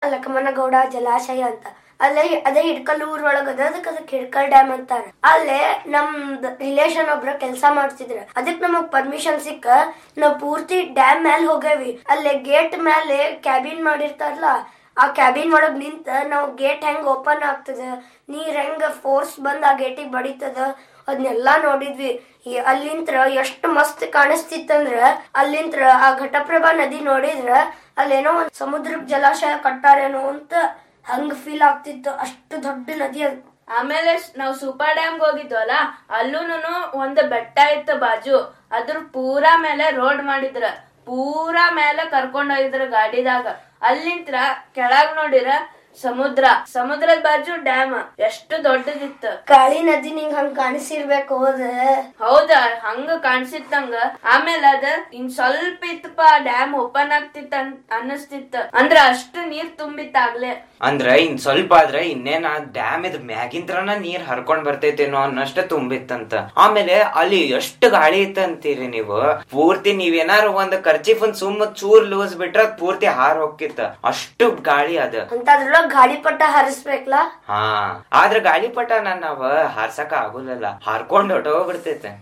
ಲಕ್ಷ್ಮಣಗೌಡ ಜಲಾಶಯ ಅಂತ ಅಲ್ಲೇ ಅದೇ ಹಿಡ್ಕಲ್ ಊರ್ ಒಳಗದ ಅದಕ್ಕೆ ಅದಕ್ಕೆ ಹಿಡ್ಕಲ್ ಡ್ಯಾಮ್ ಅಂತಾರ ಅಲ್ಲೇ ನಮ್ದ್ ರಿಲೇಷನ್ ಒಬ್ರ ಕೆಲ್ಸ ಮಾಡ್ತಿದ್ರ ಅದಕ್ ನಮಗ್ ಪರ್ಮಿಷನ್ ಸಿಕ್ಕ ನಾವ್ ಪೂರ್ತಿ ಡ್ಯಾಮ್ ಮ್ಯಾಲ್ ಹೋಗೇವಿ ಅಲ್ಲೇ ಗೇಟ್ ಮೇಲೆ ಕ್ಯಾಬಿನ್ ಮಾಡಿರ್ತಾರಲ್ಲ ಆ ಕ್ಯಾಬಿನ್ ಒಳಗ್ ನಿಂತ ನಾವ್ ಗೇಟ್ ಹೆಂಗ್ ಓಪನ್ ಆಗ್ತದ ನೀರ್ ಹೆಂಗ್ ಫೋರ್ಸ್ ಬಂದ್ ಆ ಗೇಟಿಗೆ ಬಡಿತದ ಅದನ್ನೆಲ್ಲಾ ನೋಡಿದ್ವಿ ಈ ಅಲ್ಲಿಂತ್ರ ಎಷ್ಟ್ ಮಸ್ತ್ ಕಾಣಿಸ್ತಿತ್ತಂದ್ರ ಅಲ್ಲಿಂತ್ರ ಆ ಘಟಪ್ರಭಾ ನದಿ ನೋಡಿದ್ರ ಅಲ್ಲೇನೋ ಒಂದ್ ಸಮುದ್ರಕ್ ಜಲಾಶಯ ಕಟ್ಟಾರೇನೋ ಅಂತ ಹಂಗ್ ಫೀಲ್ ಆಗ್ತಿತ್ತು ಅಷ್ಟು ದೊಡ್ಡ ನದಿ ಅದು ಆಮೇಲೆ ಸ್- ನಾವ್ ಸೂಪರ್ ಡ್ಯಾಮ್ಗೆ ಹೋಗಿದ್ವಲ್ಲ ಅಲ್ಲೂನು ಒಂದು ಬೆಟ್ಟ ಇತ್ತು ಬಾಜು ಅದ್ರ ಪೂರಾ ಮೇಲೆ ರೋಡ್ ಮಾಡಿದ್ರ ಪೂರಾ ಮೇಲೆ ಕರ್ಕೊಂಡ್ ಹೋಗಿದ್ರ ಗಾಡಿದಾಗ ಅಲ್ಲಿಂತ್ರ ಕೆಳಗ್ ನೋಡಿರ ಸಮುದ್ರ ಸಮುದ್ರದ ಬಾಜು ಡ್ಯಾಮ್ ಎಷ್ಟು ದೊಡ್ಡದಿತ್ತು ಕಾಳಿ ನದಿ ನಿಂಗ್ ಹಂಗ್ ಕಾಣಿಸಿರ್ಬೇಕು ಹೋದ ಹೌದ ಹಂಗ ಕಾಣ್ಸಿತ್ತಂಗ ಆಮೇಲೆ ಅದ ಇನ್ ಸ್ವಲ್ಪ ಇತ್ತಪ್ಪ ಡ್ಯಾಮ್ ಓಪನ್ ಆಗ್ತಿತ್ತ ಅನ್ನಿಸ್ತಿತ್ತ ಅಂದ್ರ ಅಷ್ಟು ನೀರ್ ತುಂಬಿತ್ತಾಗ್ಲೇ ಅಂದ್ರ ಇನ್ ಸ್ವಲ್ಪ ಆದ್ರೆ ಇನ್ನೇನ್ ಆ ಡ್ಯಾಮ್ ಇದ್ ಮ್ಯಾಗಿಂತ್ರನ ನೀರ್ ಹರ್ಕೊಂಡ್ ಬರ್ತೈತೇನೋ ಅನ್ನಷ್ಟ ತುಂಬಿತ್ತಂತ ಆಮೇಲೆ ಅಲ್ಲಿ ಎಷ್ಟು ಗಾಳಿ ಇತ್ತಂತೀರಿ ನೀವು ಪೂರ್ತಿ ನೀವೇನಾರು ಒಂದ್ ಕರ್ಚಿಫ್ ಒಂದ್ ಸುಮ್ಮ ಚೂರ್ ಲೂಸ್ ಬಿಟ್ರ ಅದ್ ಪೂರ್ತಿ ಹಾರ್ ಹೋಗಿತ್ತ ಅಷ್ಟು ಗಾಳಿ ಅದ ಅಂತದ್ರೊಳಗ ಗಾಳಿ ಪಟ್ಟ ಹರಿಸ್ಬೇಕಲ್ಲ ಹಾ ಆದ್ರ ಗಾಳಿಪಟ ನನ್ ನಾವ್ ಹಾರ್ಸಕ ಆಗುಲ್ಲಲ್ಲ ಹಾರ್ಕೊಂಡ್ ಹೊಟ್ಟೋಗ್ಬಿಡ್ತೈತೆ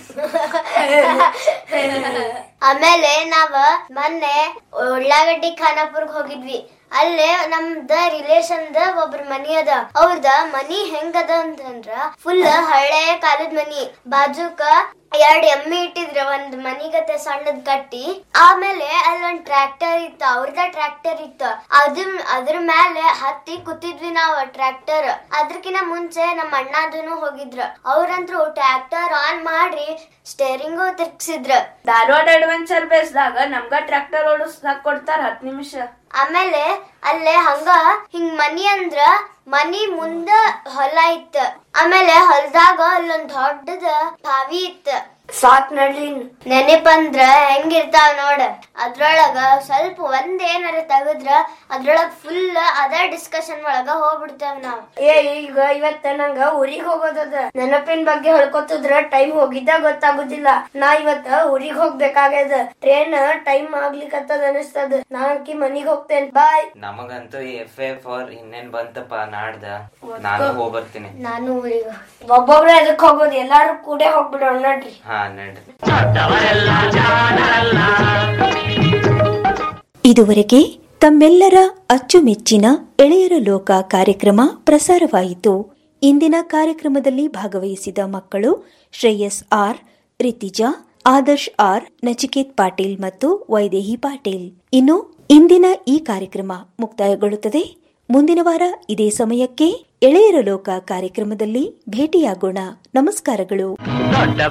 ಆಮೇಲೆ ನಾವ ಮೊನ್ನೆ ಉಳ್ಳಾಗಡ್ಡಿ ಖಾನಾಪುರ್ಗ್ ಹೋಗಿದ್ವಿ ಅಲ್ಲೇ ನಮ್ದ ರಿಲೇಷನ್ ದ ಒಬ್ರ ಮನಿ ಅದ ಅವ್ರದ ಮನಿ ಹೆಂಗದ ಅಂತಂದ್ರ ಫುಲ್ ಹಳೆ ಕಾಲದ ಮನಿ ಬಾಜುಕ ಎರಡ್ ಎಮ್ಮಿ ಇಟ್ಟಿದ್ರ ಒಂದ್ ಮನಿಗತೆ ಸಣ್ಣದ್ ಕಟ್ಟಿ ಆಮೇಲೆ ಅಲ್ಲೊಂದ್ ಟ್ರ್ಯಾಕ್ಟರ್ ಇತ್ತ ಅವ್ರದ ಟ್ರ್ಯಾಕ್ಟರ್ ಇತ್ತ ಅದ್ರ ಅದ್ರ ಮೇಲೆ ಹತ್ತಿ ಕೂತಿದ್ವಿ ನಾವ್ ಟ್ರ್ಯಾಕ್ಟರ್ ಅದ್ರಕಿನ ಮುಂಚೆ ನಮ್ಮ ಅಣ್ಣದನು ಹೋಗಿದ್ರ ಅವ್ರಂತ್ರು ಟ್ರ್ಯಾಕ್ಟರ್ ಆನ್ ಮಾಡಿ ಸ್ಟೇರಿಂಗು ತಿರ್ಗ್ಸಿದ್ರ ಧಾರವಾಡ ಅಡ್ವೆಂಚರ್ ಬೇಸ್ದಾಗ ನಮ್ಗ ಟ್ರ್ಯಾಕ್ಟರ್ ಓಡಿಸ್ದಾಕ್ ಕೊಡ್ತಾರ ಹತ್ ನಿಮಿಷ ಆಮೇಲೆ ಅಲ್ಲೇ ಹಂಗ ಹಿಂಗ್ ಮನಿ ಅಂದ್ರ ಮನಿ ಮುಂದ ಹೊಲ ಇತ್ತ ಆಮೇಲೆ ಹೊಲದಾಗ ಅಲ್ಲೊಂದ್ ದೊಡ್ಡದ ಬಾವಿ ಇತ್ತ ಸಾಕ್ ನಡ್ಲಿನ್ ನೆನಪಂದ್ರ ಹೆಂಗಿರ್ತಾವ ನೋಡ ಅದ್ರೊಳಗ ಸ್ವಲ್ಪ ಒಂದ್ ಏನಾರ ತೆಗದ್ರ ಅದ್ರೊಳಗ ಫುಲ್ ಅದ ಡಿಸ್ಕಷನ್ ಒಳಗ ಹೋಗ್ಬಿಡ್ತೇವ್ ನಾವ್ ಏ ಈಗ ಇವತ್ತ ನಂಗ ಊರಿಗ್ ಹೋಗೋದದ ನೆನಪಿನ ಬಗ್ಗೆ ಹೇಳ್ಕೊತಿದ್ರ ಟೈಮ್ ಹೋಗಿದ್ದ ಗೊತ್ತಾಗುದಿಲ್ಲ ನಾ ಇವತ್ತ ಊರಿಗ್ ಹೋಗ್ಬೇಕಾಗ್ಯದ ಟ್ರೈನ್ ಟೈಮ್ ಆಗ್ಲಿಕತ್ತದ ಅನಿಸ್ತದ ನಾ ಅಕ್ಕಿ ಮನಿಗ್ ಹೋಗ್ತೇನ್ ಬಾಯ್ ನಮಗಂತೂ ಎಫ್ ಎ ಫಾರ್ ಇನ್ನೇನ್ ಬಂತಪ್ಪ ನಾಡ್ದ ನಾನು ಹೋಗ್ಬರ್ತೀನಿ ನಾನು ಊರಿಗೆ ಒಬ್ಬೊಬ್ರ ಎದಕ್ ಹೋಗೋದು ಎಲ್ಲಾರು ಕೂಡ ಹೋಗ್ಬಿಡೋಣ ನಡ್ರಿ ಹಾ ನಡ್ರಿ ಇದುವರೆಗೆ ತಮ್ಮೆಲ್ಲರ ಅಚ್ಚುಮೆಚ್ಚಿನ ಎಳೆಯರ ಲೋಕ ಕಾರ್ಯಕ್ರಮ ಪ್ರಸಾರವಾಯಿತು ಇಂದಿನ ಕಾರ್ಯಕ್ರಮದಲ್ಲಿ ಭಾಗವಹಿಸಿದ ಮಕ್ಕಳು ಶ್ರೇಯಸ್ ಆರ್ ರಿತಿಜಾ ಆದರ್ಶ್ ಆರ್ ನಚಿಕೇತ್ ಪಾಟೀಲ್ ಮತ್ತು ವೈದೇಹಿ ಪಾಟೀಲ್ ಇನ್ನು ಇಂದಿನ ಈ ಕಾರ್ಯಕ್ರಮ ಮುಕ್ತಾಯಗೊಳ್ಳುತ್ತದೆ ಮುಂದಿನ ವಾರ ಇದೇ ಸಮಯಕ್ಕೆ ಎಳೆಯರ ಲೋಕ ಕಾರ್ಯಕ್ರಮದಲ್ಲಿ ಭೇಟಿಯಾಗೋಣ ನಮಸ್ಕಾರಗಳು